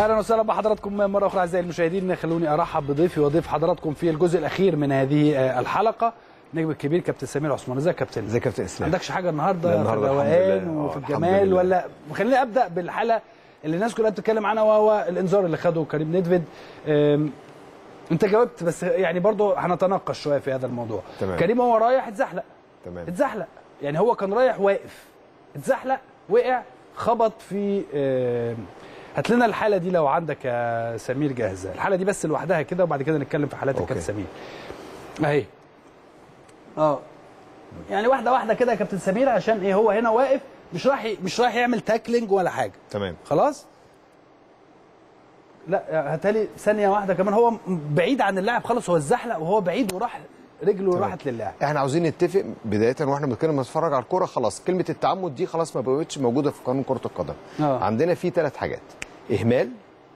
اهلا وسهلا بحضراتكم مره اخرى اعزائي المشاهدين خلوني ارحب بضيفي وضيف حضراتكم في الجزء الاخير من هذه آه، الحلقه النجم الكبير كابتن سمير عثمان ازيك يا كابتن ازيك يا كابتن اسلام عندكش حاجه النهارده لا، في النهاردة الحمد الروقان لله. وفي آه، الحمد الجمال لله. ولا خليني ابدا بالحاله اللي الناس كلها بتتكلم عنها وهو الانذار اللي خده كريم نيدفيد أم، انت جاوبت بس يعني برضه هنتناقش شويه في هذا الموضوع تمام. كريم هو رايح اتزحلق تمام اتزحلق يعني هو كان رايح واقف اتزحلق وقع خبط في آه، هات لنا الحاله دي لو عندك يا سمير جاهزه الحاله دي بس لوحدها كده وبعد كده نتكلم في حالات أوكي. الكابتن سمير اهي اه يعني واحده واحده كده يا كابتن سمير عشان ايه هو هنا واقف مش رايح ي- مش رايح يعمل تاكلينج ولا حاجه تمام خلاص لا هاتالي ثانيه واحده كمان هو بعيد عن اللاعب خالص هو اتزحلق وهو بعيد وراح رجله تمام. راحت للاعب احنا عاوزين نتفق بدايه واحنا بنتكلم نتفرج على الكوره خلاص كلمه التعمد دي خلاص ما بقتش موجوده في قانون كره القدم آه. عندنا في ثلاث حاجات اهمال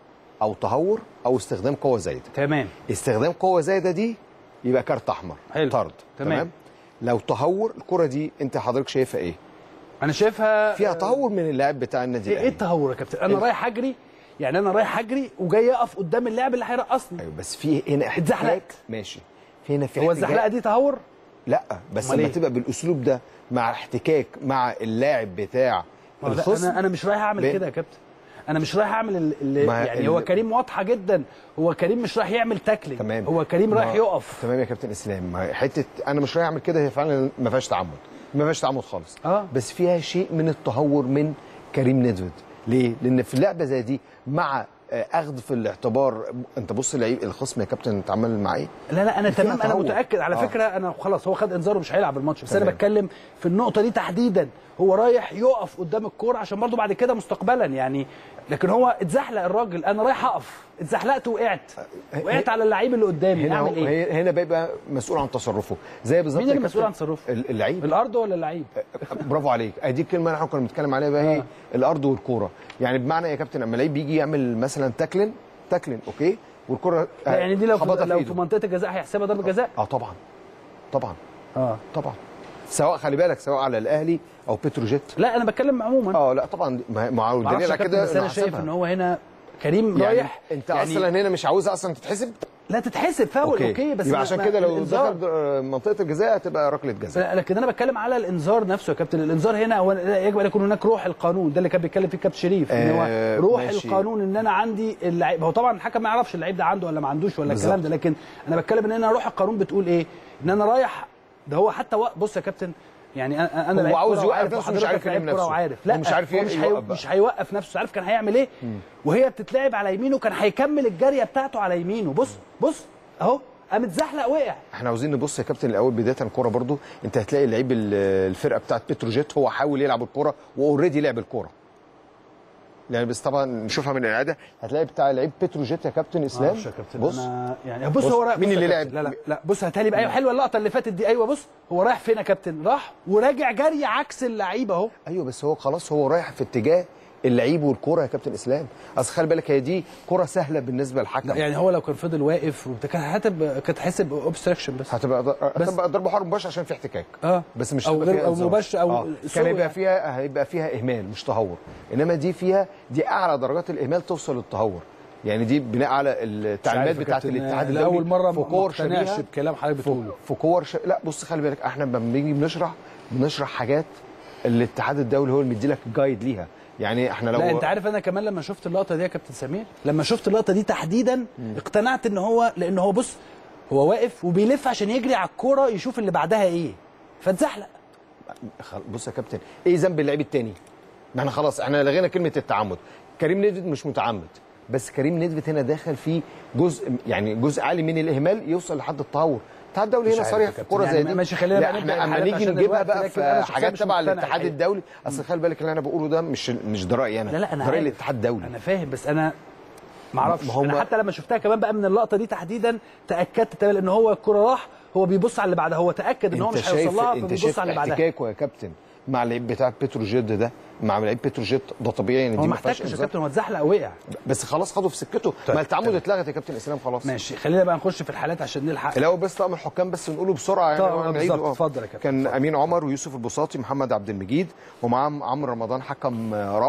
او تهور او استخدام قوه زايده تمام استخدام قوه زايده دي يبقى كارت احمر حلو. طرد تمام. لو تهور الكره دي انت حضرتك شايفها ايه انا شايفها فيها تهور من اللاعب بتاع النادي ايه إيه الاهلي التهور يا كابتن انا إيه؟ رايح اجري يعني انا رايح اجري وجاي اقف قدام اللاعب اللي هيرقصني ايوه بس في هنا احتكاك اتزحلقت. ماشي في هنا في هو احتكاك. الزحلقه دي تهور لا بس أمال لما إيه؟ تبقى بالاسلوب ده مع احتكاك مع اللاعب بتاع ما هو لا، الخصم انا انا مش رايح اعمل ب- كده يا كابتن انا مش رايح اعمل ال- اللي ما يعني ال- هو كريم واضحه جدا هو كريم مش رايح يعمل تاكلينج تمام هو كريم رايح ما- يقف تمام يا كابتن اسلام ما حته انا مش رايح اعمل كده هي فعلا ما فيهاش تعمد ما فيهاش تعمد خالص آه. بس فيها شيء من التهور من كريم ندفد ليه؟ لان في لعبه زي دي مع آه، اخذ في الاعتبار انت بص لعيب الخصم يا كابتن اتعامل مع ايه؟ لا لا انا فيها تمام انا تهور. متاكد على آه. فكره انا خلاص هو خد انذار ومش هيلعب الماتش بس انا تمام. بتكلم في النقطه دي تحديدا هو رايح يقف قدام الكوره عشان برضه بعد كده مستقبلا يعني لكن هو اتزحلق الراجل انا رايح اقف اتزحلقت وقعت وقعت على اللعيب اللي قدامي هنا اعمل هو- ايه هنا بيبقى مسؤول عن تصرفه زي بالظبط مين يا اللي مسؤول كابتن- عن تصرفه؟ ال- اللعيب الارض ولا اللعيب برافو عليك ادي الكلمه اللي احنا كنا بنتكلم عليها بقى ايه آه. الارض والكوره يعني بمعنى يا كابتن اما لعيب بيجي يعمل مثلا تاكلين تاكلين اوكي والكوره لا، يعني دي لو خبطها في لو إيده. في منطقه الجزاء هيحسبها ضربه جزاء اه طبعا طبعا اه طبعا سواء خلي بالك سواء على الاهلي او بتروجيت لا انا بتكلم عموما اه لا طبعا ما ما هو معرفش الدليل يا على كابتن، كده بس انا إنه شايف حسبها. ان هو هنا كريم يعني رايح انت يعني اصلا هنا مش عاوزها اصلا تتحسب لا تتحسب فاول اوكي, بس يبقى ما- عشان ما- كده لو الإنذار. دخل آه، منطقه الجزاء هتبقى ركله جزاء لا، لكن انا بتكلم على الانذار نفسه يا كابتن الانذار هنا هو يجب ان يكون هناك روح القانون ده اللي كان بيتكلم فيه كابتن شريف ان آه، هو روح ماشي. القانون ان انا عندي اللعيب هو طبعا الحكم ما يعرفش اللعيب ده عنده ولا ما عندوش ولا الكلام ده لكن انا بتكلم ان انا روح القانون بتقول ايه ان انا رايح ده هو حتى و... بص يا كابتن يعني انا انا هو لعيب عاوز كرة يوقف وعارف نفسه مش وحضرتك عارف لعيب يلم كرة نفسه. وعارف هو لا مش عارف هو مش, يوقف هي... بقى. مش هيوقف نفسه عارف كان هيعمل ايه وهي بتتلعب على يمينه كان هيكمل الجاريه بتاعته على يمينه بص بص اهو قام اتزحلق وقع احنا عاوزين نبص يا كابتن الاول بدايه الكوره برضو انت هتلاقي لعيب ال- الفرقه بتاعت بتروجيت هو حاول يلعب الكوره واوريدي لعب الكوره يعني بس طبعا نشوفها من الاعاده هتلاقي بتاع لعيب بتروجيت يا كابتن اسلام معرفش يا كابتن بص أنا يعني بص, بص، هو رايح مين بص يا اللي كابتن، لعب؟ لا لا لا بص هاتالي بقى ايوه حلوه اللقطه اللي فاتت دي ايوه بص هو رايح فين يا كابتن راح وراجع جري عكس اللعيبه اهو ايوه بس هو خلاص هو رايح في اتجاه اللعيب والكوره يا كابتن اسلام اصل خلي بالك هي دي كره سهله بالنسبه للحكم يعني هو لو كان فضل واقف وبت- كان هتبقى كانت هتحسب اوبستراكشن بس هتبقى هتبقى ضربه حر مباشر عشان في احتكاك اه بس مش أو هتبقى غير- فيها أو إنذار. مباشر أو آه. سوء كان هيبقى يعني. فيها هيبقى فيها اهمال مش تهور انما دي فيها دي اعلى درجات الاهمال توصل للتهور يعني دي بناء على التعليمات عارف يا بتاعت كابتن، الاتحاد لاول الدولي مره في ما كور اقتنعش شبيهه بكلام حضرتك بتقوله في كور ش... لا بص خلي بالك احنا لما بنيجي بنشرح بنشرح حاجات الاتحاد الدولي هو اللي مدي لك جايد ليها يعني احنا لو لا انت عارف انا كمان لما شفت اللقطه دي يا كابتن سمير لما شفت اللقطه دي تحديدا اقتنعت ان هو لان هو بص هو واقف وبيلف عشان يجري على الكوره يشوف اللي بعدها ايه فاتزحلق خل- بص يا كابتن ايه ذنب اللعيب التاني ما احنا خلاص احنا لغينا كلمه التعمد كريم نيدفيد مش متعمد بس كريم نيدفيد هنا داخل في جزء يعني جزء عالي من الاهمال يوصل لحد التهور الاتحاد الدولي مش هنا عارف صريح يا في كابتن، كوره زي يعني دي ماشي، خلينا لا بقى نبدأ احنا اما الحالات نيجي عشان نجيبها الوقت، بقى لكن أنا في شخصياً حاجات مش تبع مقتنع الاتحاد الحقيقة. الدولي اصل خلي بالك اللي انا بقوله ده مش مش ده رايي انا لا لا انا ده راي عارف. الاتحاد الدولي انا فاهم بس انا ما اعرفش ما هم- انا حتى لما شفتها كمان بقى من اللقطه دي تحديدا تاكدت تماما ان هو الكره راح هو بيبص على اللي بعدها هو تاكد ان هو انت مش شايف هيوصل لها انت فبيبص شايف على اللي بعدها احتكاكه يا كابتن مع اللعيب بتاع بتروجيت ده مع لعيب بتروجيت ده طبيعي ان هو دي ما ما فيهاش احتاجش يا إنذار. كابتن هو اتزحلق وقع بس خلاص خدوا في سكته طيب، ما التعمد تمام. اتلغت يا كابتن اسلام خلاص ماشي خلينا بقى نخش في الحالات عشان نلحق الاول بس طقم الحكام بس نقوله بسرعه يعني طبعا، وأنا بالظبط. نعيده. آه. اتفضل يا كابتن، كان اتفضل. امين عمر ويوسف البساطي محمد عبد المجيد ومعاهم عمرو رمضان حكم آه، رابع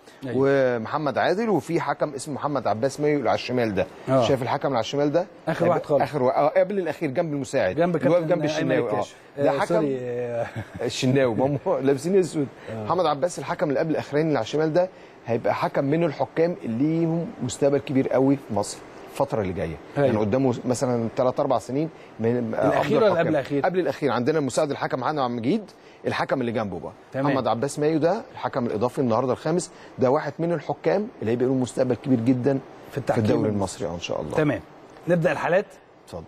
أيوة. ومحمد عادل وفي حكم اسمه محمد عباس مايو اللي على الشمال ده آه. شايف الحكم اللي على الشمال ده آخر واحد خالص. اخر واحد آه قبل الاخير جنب المساعد جنب اللي واقف كابتن جنب أيمن الشناوي اه الكاشف. ده آه، حكم سوري آه، الشناوي ما هم لابسين اسود محمد عباس الحكم اللي قبل الاخراني اللي على الشمال ده هيبقى حكم من الحكام اللي ليهم مستقبل كبير قوي في مصر الفتره اللي جايه أيوة. يعني قدامه مثلا ثلاث اربع سنين من الأخير أفضل ولا حكام. قبل الأخير؟ قبل الاخير عندنا المساعد الحكم محمد عبد المجيد الحكم اللي جنبه بقى تمام. محمد عباس مايو ده الحكم الاضافي النهارده الخامس ده واحد من الحكام اللي هيبقى لهم مستقبل كبير جدا في في التحكيم الدوري المصري. المصري اه ان شاء الله تمام نبدا الحالات اتفضل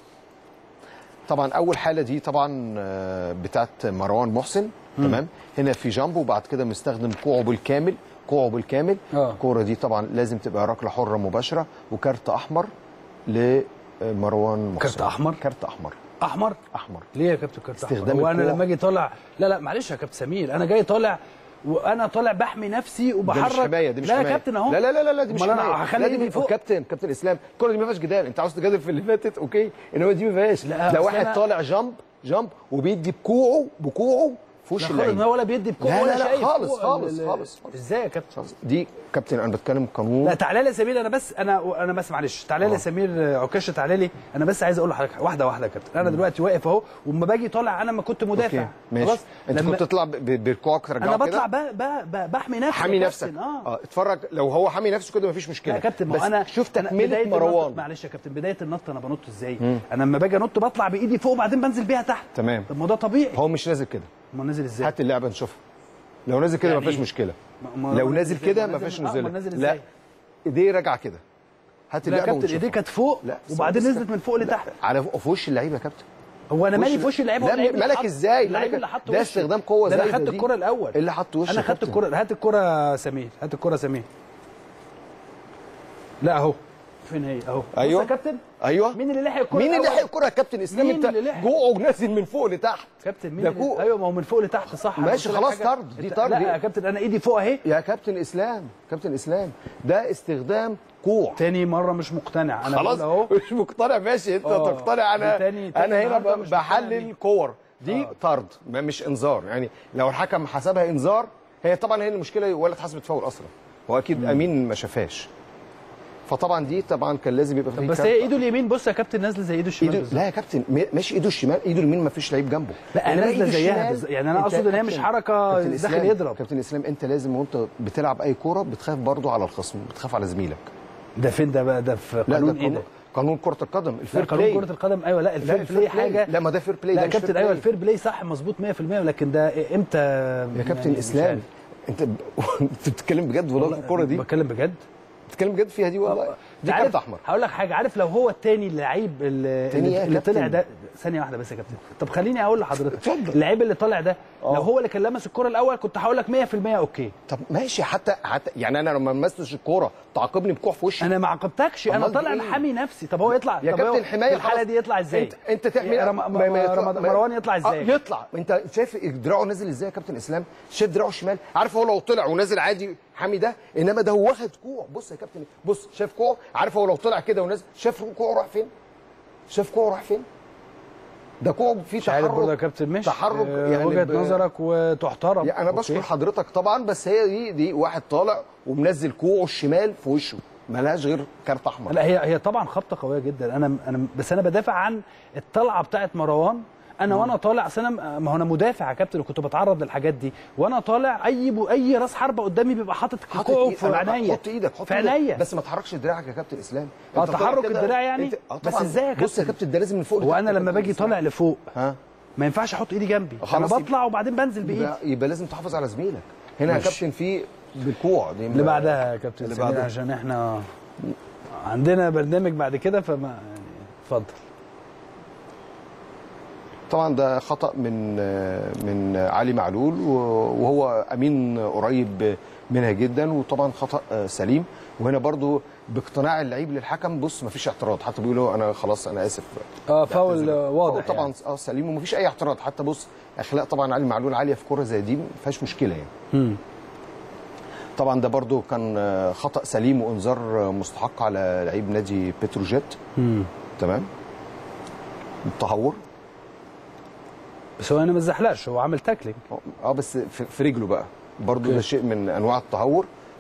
طبعا اول حاله دي طبعا آه، بتاعت مروان محسن تمام هنا في جامبو وبعد كده مستخدم كوعه بالكامل كوعه بالكامل آه. الكوره دي طبعا لازم تبقى ركله حره مباشره وكارت احمر لمروان محسن كارت أحمر؟ كارت احمر احمر احمر ليه يا كابتن كابتن استخدام أحمر؟ وانا الكوع. لما اجي طالع لا لا معلش يا كابتن سمير انا جاي طالع وانا طالع بحمي نفسي ده وبحرك مش حمايه دي مش لا حمايه يا كابتن اهو لا لا لا لا, لا دي مش أمال أنا حمايه هخلي لا دي إيدي من فوق. كابتن كابتن اسلام الكوره دي ما فيهاش جدال انت عاوز تجادل في اللي فاتت اوكي انما دي ما فيهاش لا، ده أصل واحد أنا- طالع جامب جامب وبيدي بكوعه بكوعه في لا وش خالص اللعيب ما ولا بيدي بكوع لا، ولا لا، لا، شايف خالص، كوع. خالص، ال- خالص، خالص. ازاي يا كابتن دي كابتن انا بتكلم قانون لا تعالى لي يا سمير انا بس انا انا بس معلش تعالى لي يا آه. سمير عكاشه تعالى لي انا بس عايز اقول لحضرتك واحده واحده يا كابتن انا دلوقتي واقف اهو وما باجي طالع انا ما كنت مدافع اوكي ماشي خلاص انت لما كنت تطلع ب- ب- بالكوع ترجعه انا كده بطلع ب... ب... ب... بحمي نفسي حامي يا نفسك كابتن. اه اه اتفرج لو هو حامي نفسه كده مفيش مشكله لا يا كابتن ما بس هو انا شوف أنا تكمله بداية النط- مروان معلش يا كابتن بدايه النط انا بنط ازاي انا لما باجي انط بطلع بايدي فوق وبعدين بنزل بيها تحت تمام طب ما ده طبيعي هو مش نازل كده ما نازل ازاي هات اللعبه نشوفها لو نازل كده يعني مفيش إيه؟ مشكله ما- ما- لو ما نازل إزاي؟ كده ما مفيش نازل- آه، نزول ما نازل لا إزاي؟ ايديه راجعه كده هات لا يا اللعبه كابتن ايديه ونشوفها كانت فوق لا، وبعدين بس- نزلت من فوق لتحت على في وش اللعيبه يا كابتن هو انا وش مالي ال- في وش اللعيبه لا، هو اللعيب اللي مالك حط- إزاي؟ اللعيب مالك- اللي حط ده وشه. استخدام قوة ده انا زايدة خدت دي. الكره الاول اللي حط وش انا يا خدت كابتن. الكره هات الكره يا سمير هات الكره يا سمير لا اهو فين هي اهو بص أيوه. يا كابتن ايوه مين اللي لحق الكره مين اللي الأول؟ لحق الكره يا كابتن اسلام مين انت اللي لحق؟ جوعه نازل من فوق لتحت كابتن مين ده اللي- فوق. ايوه ما هو من فوق لتحت صح أنا ماشي، قلت لك خلاص حاجة. طرد، دي أنت- طرد. لا يا كابتن انا ايدي فوق اهي يا كابتن اسلام كابتن اسلام ده استخدام كوع تاني مره مش مقتنع انا خلاص بقول اهو مش مقتنع ماشي انت آه. تقتنع انا دي تاني- تاني انا هنا النهاردة ب- مش مقتنع بحلل بيه. كور دي طرد ما مش انذار يعني لو الحكم حسبها انذار هي طبعا هي المشكله ولا اتحسبت فاول اصلا هو اكيد امين ما شافهاش فطبعا دي طبعا كان لازم يبقى فيه بس كارت. هي ايده اليمين بص يا كابتن نازله زي ايده الشمال ايده بالظبط. لا يا كابتن م- ماشي ايده الشمال ايده اليمين ما فيش لعيب جنبه لا، إنما نازلة إيده زيها الشمال، بالظبط. يعني أنا أنت أقصد إن هي كابتن- مش حركة كابتن داخل إسلام- يضرب. كابتن اسلام انت لازم وانت بتلعب اي كوره بتخاف برضو على الخصم بتخاف على زميلك ده فين ده بقى ده في لا ده قانون ايه ده؟ قانون قانون كره القدم لا الفير قانون بلاي كرة القدم ايوه لا لا الفير الفير بلاي بلاي. حاجه لا ما ده فير بلاي لا ده يا مش كابتن فير ايوه بلاي. الفير بلاي صح مظبوط 100% لكن ده امتى يا كابتن اسلام انت ب... انت بتتكلم بجد والله في الكوره دي بتكلم بجد بتتكلم بجد فيها دي والله دي عارف- كارت احمر هقول لك حاجه عارف لو هو التاني اللعيب اللي, تاني إيه يا اللي طلع كابتن؟ ده ثانيه واحده بس يا كابتن طب خليني اقول لحضرتك اتفضل. اللعيب اللي طالع ده آه. لو هو اللي كان لمس الكره الاول كنت هقول لك 100% اوكي طب ماشي حتى حتى يعني انا لما لمستش الكوره تعاقبني بكوع في وشي انا ما عاقبتكش انا أمال دي طالع إيه؟ محامي نفسي طب هو يطلع يا طب هو كابتن حمايه في الحاله خلاص. دي يطلع ازاي انت انت تعمل يا رم... ما- ما يطلع- رمضان- ما- مروان يطلع ازاي آه، يطلع انت شايف دراعه نازل ازاي يا كابتن اسلام شايف دراعه الشمال عارف هو لو طلع ونازل عادي حامي ده انما ده هو واخد كوع بص يا كابتن بص شايف كوع عارف هو لو طلع كده ونازل شايف كوعه راح فين شايف كوعه راح فين ده كوع فيه مش عارف تحرك برضه يا كابتن مش تحرك آه، يعني وجهه ب- نظرك وتحترم يعني انا بشكر أوكي. حضرتك طبعا بس هي دي دي واحد طالع ومنزل كوعه الشمال في وشه ملهاش غير كارت احمر لا هي هي طبعا خبطه قويه جدا انا انا بس انا بدافع عن الطلعه بتاعت مروان انا وانا طالع اصل انا ما هو انا مدافع يا كابتن وكنت بتعرض للحاجات دي وانا طالع اي ب... اي راس حربه قدامي بيبقى حاطط حاطط كوعه إيد- في أنا- عينيا حط ايدك حط في إيدك. عينيا بس ما تحركش دراعك يا كابتن اسلام اه أنت طالع تحرك كده- الدراع يعني أنت- آه بس طبعاً. ازاي يا بص يا كابتن؟ كابتن ده لازم من فوق وانا لتحت يا لما كابتن باجي إسلام. طالع لفوق ها ما ينفعش احط ايدي جنبي انا خلاص يبقى- بطلع وبعدين بنزل بايدي يبقى, يبقى لازم تحافظ على زميلك هنا يا ماشي. كابتن في بالكوع دي اللي بعدها يا كابتن اللي سمير بعدها. عشان احنا عندنا برنامج بعد كده فما يعني اتفضل طبعا ده خطا من من علي معلول وهو امين قريب منها جدا وطبعا خطا سليم وهنا برضو باقتناع اللعيب للحكم بص مفيش اعتراض حتى بيقولوا انا خلاص انا اسف اه فاول بعتذر. واضح فاول طبعا اه سليم ومفيش اي اعتراض حتى بص اخلاق طبعا علي معلول عاليه في كوره زي دي ما فيهاش مشكله يعني يعني. طبعا ده برضو كان خطا سليم وانذار مستحق على لعيب نادي بتروجيت مم. تمام التهور بس هو انا ما اتزحلقش هو عامل تاكلينج اه بس في في رجله بقى برضو ده شيء من انواع التهور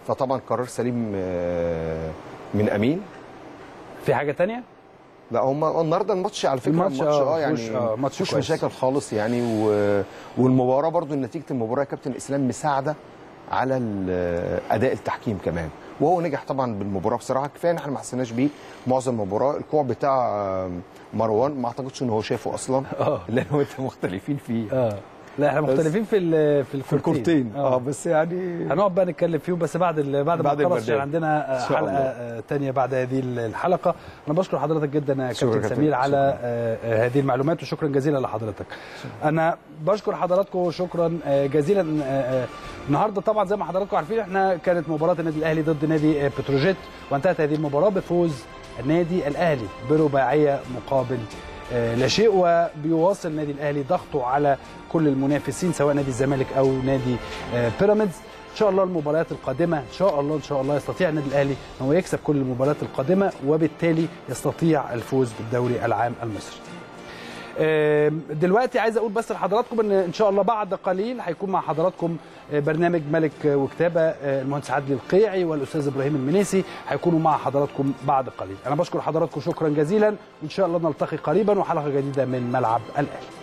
فطبعا قرار سليم آه، من امين في حاجه تانية لا هم النهارده الماتش على فكره الماتش، الماتش آه، اه يعني مفهوش- آه، ماتش مفيش كويس. مشاكل خالص يعني و... والمباراه برضو نتيجه المباراه يا كابتن اسلام مساعده على ال- اداء التحكيم كمان وهو نجح طبعا بالمباراه بصراحه كفايه ان احنا ما حسيناش بيه معظم المباراه الكوع بتاع آه، مروان ما اعتقدش ان هو شافه اصلا اه اللي انا وانت مختلفين فيه اه لا احنا مختلفين في ال- في في الكورتين اه بس يعني هنقعد بقى نتكلم فيهم بس بعد ال- بعد ما بعد نخلص عشان البرنامج. عندنا آه، إن شاء حلقه الله. آه، تانية بعد هذه الحلقه انا بشكر حضرتك جدا يا شكرا كابتن كابتن. سمير على شكرا. آه، آه، هذه المعلومات وشكرا جزيلا لحضرتك انا بشكر حضراتكم شكرا آه، جزيلا آه، آه، النهارده طبعا زي ما حضراتكم عارفين احنا كانت مباراه النادي الاهلي ضد نادي آه، بتروجيت وانتهت هذه المباراه بفوز النادي الاهلي برباعيه مقابل آه، لا شيء وبيواصل النادي الاهلي ضغطه على كل المنافسين سواء نادي الزمالك او نادي آه، بيراميدز ان شاء الله المباريات القادمه ان شاء الله ان شاء الله يستطيع النادي الاهلي ان هو يكسب كل المباريات القادمه وبالتالي يستطيع الفوز بالدوري العام المصري آم، دلوقتي عايز اقول بس لحضراتكم ان ان شاء الله بعد قليل هيكون مع حضراتكم آه، برنامج ملك وكتابه آه، المهندس عادل القيعي والاستاذ ابراهيم المنيسي هيكونوا مع حضراتكم بعد قليل انا بشكر حضراتكم شكرا جزيلا وان شاء الله نلتقي قريبا وحلقه جديده من ملعب الاهلي